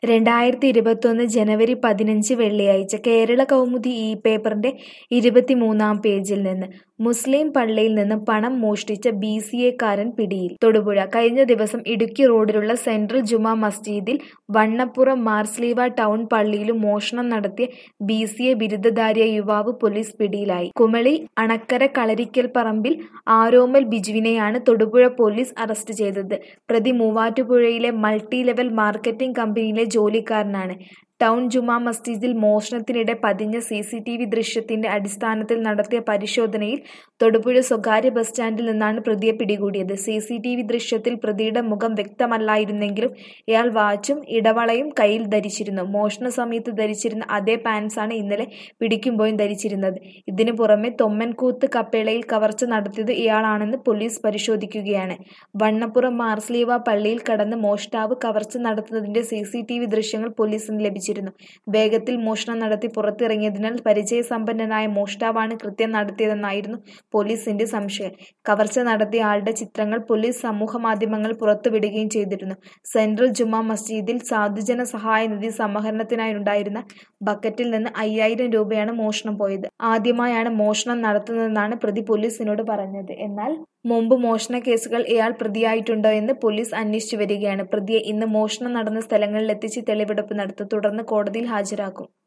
രണ്ടായിരത്തി ഇരുപത്തൊന്ന് ജനുവരി പതിനഞ്ച് വെള്ളിയാഴ്ച കേരള കൗമുദി ഈ പേപ്പറിന്റെ ഇരുപത്തിമൂന്നാം പേജിൽ നിന്ന് മുസ്ലിം പള്ളിയിൽ നിന്ന് പണം മോഷ്ടിച്ച ബി സി എക്കാരൻ പിടിയിൽ തൊടുപുഴ കഴിഞ്ഞ ദിവസം ഇടുക്കി റോഡിലുള്ള സെൻട്രൽ ജുമാ മസ്ജിദിൽ വണ്ണപ്പുറം മാർസ്ലീവ ടൗൺ പള്ളിയിലും മോഷണം നടത്തിയ ബി സി എ ബിരുദധാരിയായ യുവാവ് പോലീസ് പിടിയിലായി കുമളി അണക്കര കളരിക്കൽ പറമ്പിൽ ആരോമൽ ബിജുവിനെയാണ് തൊടുപുഴ പോലീസ് അറസ്റ്റ് ചെയ്തത് പ്രതി മൂവാറ്റുപുഴയിലെ മൾട്ടി ലെവൽ മാർക്കറ്റിംഗ് കമ്പനിയിലെ ജോലിക്കാരനാണ് ടൗൺ ജുമാ മസ്ജിദിൽ മോഷണത്തിനിടെ പതിഞ്ഞ സി സി ടി വി ദൃശ്യത്തിന്റെ അടിസ്ഥാനത്തിൽ നടത്തിയ പരിശോധനയിൽ തൊടുപുഴ സ്വകാര്യ ബസ് സ്റ്റാൻഡിൽ നിന്നാണ് പ്രതിയെ പിടികൂടിയത് സി സി ടി വി ദൃശ്യത്തിൽ പ്രതിയുടെ മുഖം വ്യക്തമല്ലായിരുന്നെങ്കിലും ഇയാൾ വാച്ചും ഇടവളയും കയ്യിൽ ധരിച്ചിരുന്നു മോഷണ സമയത്ത് ധരിച്ചിരുന്ന അതേ പാൻസാണ് ഇന്നലെ പിടിക്കുമ്പോഴും ധരിച്ചിരുന്നത് ഇതിനു പുറമെ തൊമ്മൻകൂത്ത് കപ്പേളയിൽ കവർച്ച നടത്തിയത് ഇയാളാണെന്ന് പോലീസ് പരിശോധിക്കുകയാണ് വണ്ണപ്പുറം മാർസ്ലീവ പള്ളിയിൽ കടന്ന് മോഷ്ടാവ് കവർച്ച നടത്തുന്നതിന്റെ സി സി ടി വി ദൃശ്യങ്ങൾ പോലീസിന് ലഭിച്ചിരുന്നു വേഗത്തിൽ മോഷണം നടത്തി പുറത്തിറങ്ങിയതിനാൽ പരിചയസമ്പന്നനായ മോഷ്ടാവാണ് കൃത്യം നടത്തിയതെന്നായിരുന്നു പോലീസിന്റെ സംശയം കവർച്ച നടത്തിയ ആളുടെ ചിത്രങ്ങൾ പോലീസ് സമൂഹമാധ്യമങ്ങൾ പുറത്തുവിടുകയും ചെയ്തിരുന്നു സെൻട്രൽ ജുമാ മസ്ജിദിൽ സാധുജന സഹായ നിധി സമാഹരണത്തിനായുണ്ടായിരുന്ന ബക്കറ്റിൽ നിന്ന് അയ്യായിരം രൂപയാണ് മോഷണം പോയത് ആദ്യമായാണ് മോഷണം നടത്തുന്നതെന്നാണ് പ്രതി പോലീസിനോട് പറഞ്ഞത് എന്നാൽ മുമ്പ് മോഷണ കേസുകൾ ഇയാൾ പ്രതിയായിട്ടുണ്ടോ എന്ന് പോലീസ് അന്വേഷിച്ചു വരികയാണ് പ്രതിയെ ഇന്ന് മോഷണം നടന്ന സ്ഥലങ്ങളിൽ എത്തിച്ച് തെളിവെടുപ്പ് നടത്തും തുടർന്ന് കോടതിയിൽ ഹാജരാക്കും